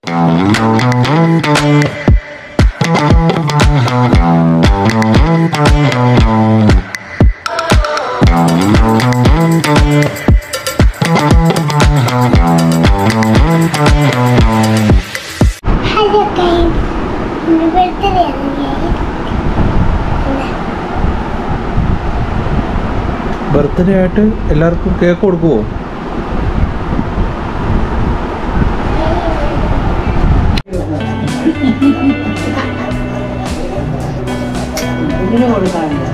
Hello guys ഇന്ന് birthday ആണ് guys birthday ആയിട്ട് എല്ലാവർക്കും കേക്ക് കൊടുക്കുവോ ഇതിന് കൊടുക്കാറുണ്ട്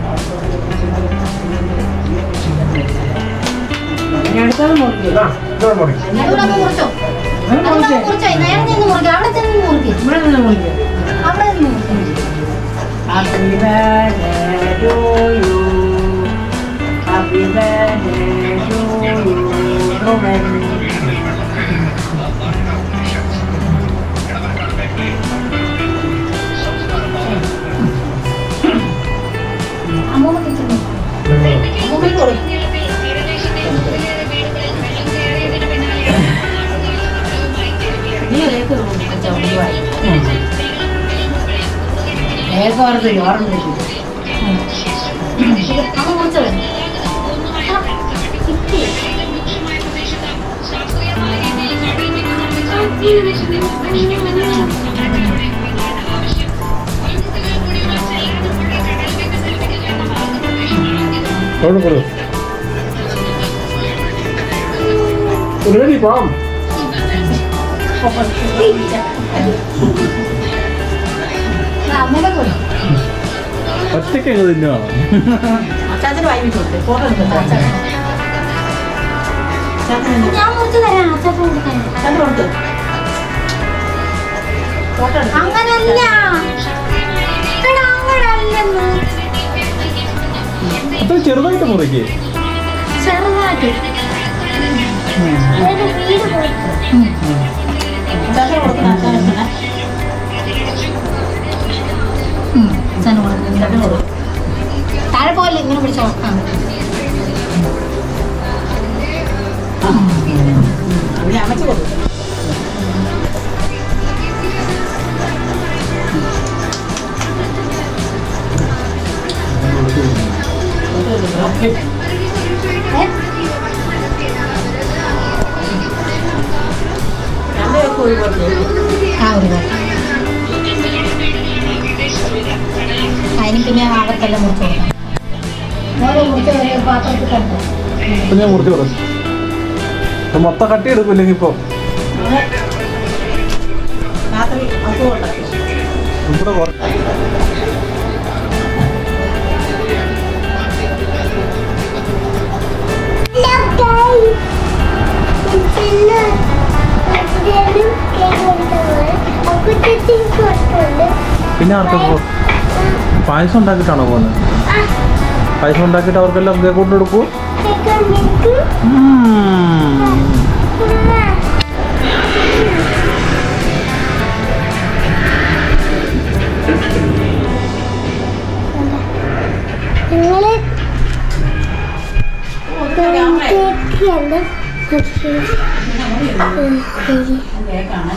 ഇനി അടുത്തത് മുറിക്കും അതുകൂടെ മുറിച്ചോ അതുകൂടെ മുറിച്ചോ നേരെ നിന്ന് മുറിക്കും അവിടെ ചെന്ന് മുറിക്കും ഇവിടെ നിന്ന് മുറിക്കും അവിടെ നിന്ന് മുറിക്കും Happy birthday to you. Happy birthday to you. Ruben. അമ്മൂമ്മക്ക് ഇച്ചിരി അമ്മൂമ്മക്ക് കൊടുക്കും നീ കേക്ക് വെച്ചാ ഒഴിവായി. കേക്ക് വറുത്ത് ചോറും വെച്ചു അമ്മ മുറിച്ചോ കൊടുക്കൂ റെഡി പോം അമ്മൂമ്മക്ക് കൊടുക്കും ഒറ്റയ്ക്ക് എങ്ങനെ തിന്നുവാണോ അച്ചാച്ചന് വായി കൊടുത്ത് ഫോട്ടോ എടുത്തിട്ട് അച്ചാച്ചന് ഞാൻ മുറിച്ച് തരാം അച്ഛൻ കൊടുക്കാൻ അച്ചാച്ചന് കൊടുത്ത് ഫോട്ടോ എടുത്ത് അങ്ങനല്ല എടാ അങ്ങനല്ലെന്ന് അത്ര ചെറുതായിട്ട് മുറിക്ക് ചെറുതായിട്ട് ഒരു വീട് കൊടുക്കും അച്ചാച്ചന് കൊടുക്കുന്ന അച്ചാച്ചന് അച്ഛന് കൊടുക്കും അച്ചാച്ചന് കൊടുക്കും താഴെ പോലെ ഇങ്ങനെ പിടിച്ചോ ആ അതിന് അമ്മച്ച് കൊടുക്കും ഏ? രണ്ട് കേക്ക് ഒരു കൊടുത്തു ആ ഒരു കറി. അതിന് പിന്നെ അവർക്കെല്ലാം മുറിച്ച് കൊടുക്കാം ഓരോ മുറിച്ച് ഒരു പാത്രത്തിൽ കണ്ടോ ഇപ്പൊ ഞാൻ മുറിച്ച് കൊടുക്കും ഇത് മൊത്തം കട്ടി എടുക്കില്ലെങ്കിൽ ഇപ്പൊ രാത്രി അസുഖം ഉണ്ടാക്കി ഇവിടെ കുറ- ഹലോ ഗൈസ് ഇന്ന് ബർത്ത്ഡേയും കേക്ക് കൊണ്ടുപോയി അക്കുറ്റത്തിന് കൊടുക്കുന്നുണ്ട് പിന്നെ ആർക്കും പോ- പായസം ഉണ്ടാക്കിയിട്ടാണോ പോകുന്നത് പായസം ഉണ്ടാക്കിയിട്ട് അവർക്കെല്ലാം കേക്ക് കൊണ്ട് കൊടുക്കൂ കേക്ക് നിങ്ങൾക്ക് ഉമ്മ നിങ്ങള് കേക്കിയല്ല ശരി കേക്കാണ്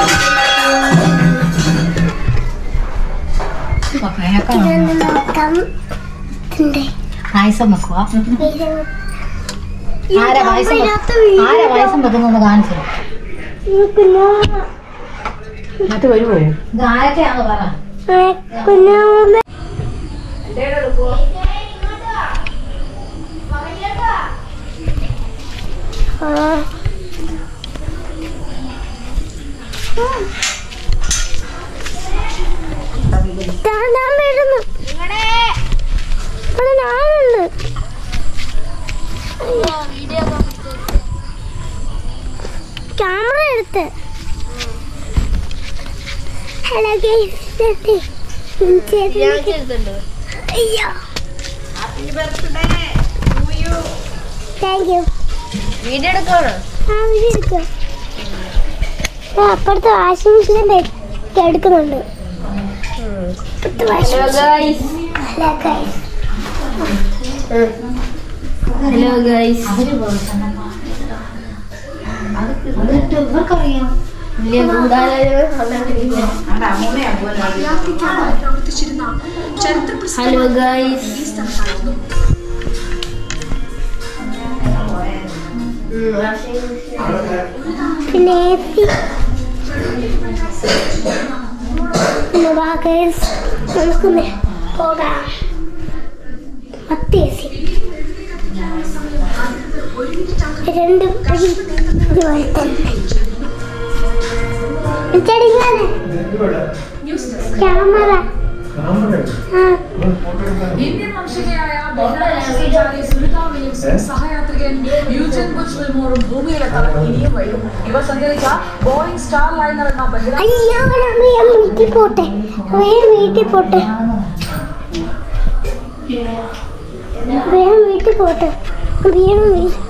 ഇതൊന്ന് നോക്കാം ഉണ്ട്. പായസം വെക്കുക ഇത് ആരാ പായസം വെ- ഇതിനകത്ത് വീഡിയോ ആരാ പായസം വെക്കുന്നത് കാണിച്ചു കുഞ്ഞു എന്നിട്ട് വരുമോ ഇത് ആരൊക്കെയാന്ന് പറ കുഞ്ഞു ആ കാണാൻ വരുന്നു ഇവിടെ ഞാനുണ്ട് ക്യാമറ എടുത്ത് ഹലോ ഗൈസ് അയ്യോ താങ്ക് യു വീഡിയോ എടുക്കണോ ആ വീഡിയോ എടുക്കാം ആ, അപ്പുറത്തെ വാഷിംഗ് മെഷീൻ എടുക്കുന്നുണ്ട് അപ്പുറത്തെ washing machine hello guys hello guys അവര് ഇവർക്കറിയാം വലിയ ഗൂഢാലോചന നടന്നിരിക്കുകയാണ്. അവിടെ അമ്മൂമ്മയാ പോലെ വ്യാപിക്കാനായി പ്രവർത്തിച്ചിരുന്ന ചരിത്ര ഹലോ ഗൈസ് ഈ സ്ഥലത്തായിരുന്നു പിന്നെ എ സി പിന്നെ വാ guys, നമുക്ക് മേ- പോകാം പത്ത് എ സി രണ്ടും ഒരു ഒരുപോലെ തന്നെ ചെടിക്കാണ് ക്യാമറ ആ ഇന്ത്യൻ വംശജയായ ബഹുരാഷ്ട്രീയ സുനിത വില്യംസും സഹയാത്രികൻ യൂജൻ ബുച്ച് വിൽമോറും ഭൂമിയിലെത്താൻ ഇനിയും വൈകും ഇവർ സഞ്ചരിച്ച ബോയിങ് സ്റ്റാർ ലൈനർ എന്ന ബഹിരാ അയ്യോ വേഗം വീട്ടിൽ പോട്ടെ വേഗം വീട്ടിൽ പോട്ടെ വേഗം വീട്ടിൽ പോട്ടെ വേഗം വീ-